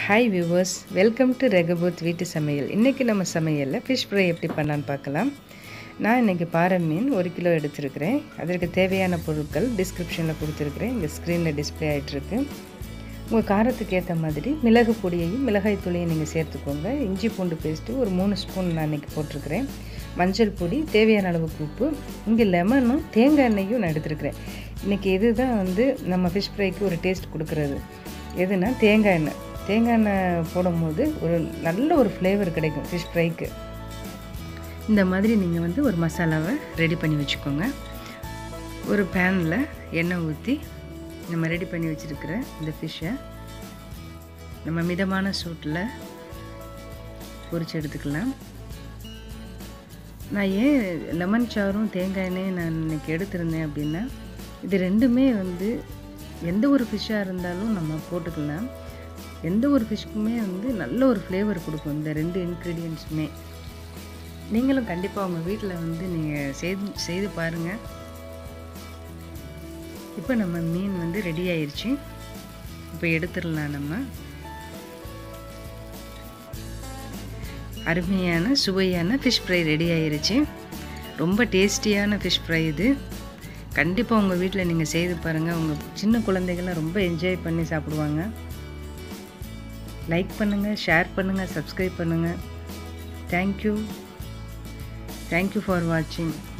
hi viewers welcome to ரெகபூத் வீட்டு சமையல் இன்றைக்கி நம்ம சமையலில் ஃபிஷ் ஃப்ரை எப்படி பண்ணலான்னு பார்க்கலாம் நான் இன்றைக்கி பாறை மீன் ஒரு கிலோ எடுத்திருக்கிறேன் அதற்கு தேவையான பொருட்கள் டிஸ்கிரிப்ஷனில் கொடுத்துருக்குறேன் இங்கே ஸ்க்ரீனில் டிஸ்பிளே ஆகிட்டுருக்கு உங்கள் காரத்துக்கு ஏற்ற மாதிரி மிளகு பொடியையும் மிளகாய் தூளையும் நீங்கள் சேர்த்துக்கோங்க இஞ்சி பூண்டு பேஸ்ட்டு ஒரு மூணு ஸ்பூன் நான் இன்றைக்கி போட்டிருக்கிறேன் மஞ்சள் பொடி தேவையான அளவுக்கு உப்பு இங்கே லெமனும் தேங்காய் எண்ணெயும் நான் எடுத்துருக்கிறேன் இன்றைக்கி இதுதான் வந்து நம்ம ஃபிஷ் ஃப்ரைக்கு ஒரு டேஸ்ட் கொடுக்குறது எதுனா தேங்காய் எண்ணெய் தேங்காய் எண்ணெய் போடும்போது ஒரு நல்ல ஒரு ஃப்ளேவர் கிடைக்கும் ஃபிஷ் ஃப்ரைக்கு இந்த மாதிரி நீங்கள் வந்து ஒரு மசாலாவை ரெடி பண்ணி வச்சுக்கோங்க ஒரு பேனில் எண்ணெய் ஊற்றி நம்ம ரெடி பண்ணி வச்சுருக்கிற இந்த ஃபிஷ்ஷை நம்ம மிதமான சூட்டில் பொரிச்சு எடுத்துக்கலாம் நான் ஏன் லெமன் சாரும் தேங்காய் எண்ணெயும் நான் இன்றைக்கி எடுத்திருந்தேன் அப்படின்னா இது ரெண்டுமே வந்து எந்த ஒரு ஃபிஷ்ஷாக இருந்தாலும் நம்ம போட்டுக்கலாம் எந்த ஒரு ஃபிஷ்க்குமே வந்து நல்ல ஒரு ஃப்ளேவர் கொடுக்கும் இந்த ரெண்டு இன்க்ரீடியன்ஸுமே நீங்களும் கண்டிப்பாக உங்கள் வீட்டில் வந்து நீங்கள் செய்து செய்து பாருங்கள் இப்போ நம்ம மீன் வந்து ரெடி ஆயிடுச்சு இப்போ எடுத்துடலாம் நம்ம அருமையான சுவையான ஃபிஷ் ஃப்ரை ரெடி ஆயிருச்சு ரொம்ப டேஸ்டியான ஃபிஷ் ஃப்ரை இது கண்டிப்பாக உங்கள் வீட்டில் நீங்கள் செய்து பாருங்கள் உங்கள் சின்ன குழந்தைகள்லாம் ரொம்ப என்ஜாய் பண்ணி சாப்பிடுவாங்க லைக் பண்ணுங்கள் ஷேர் பண்ணுங்கள் சப்ஸ்கிரைப் பண்ணுங்கள் தேங்க்யூ தேங்க்யூ ஃபார் வாட்சிங்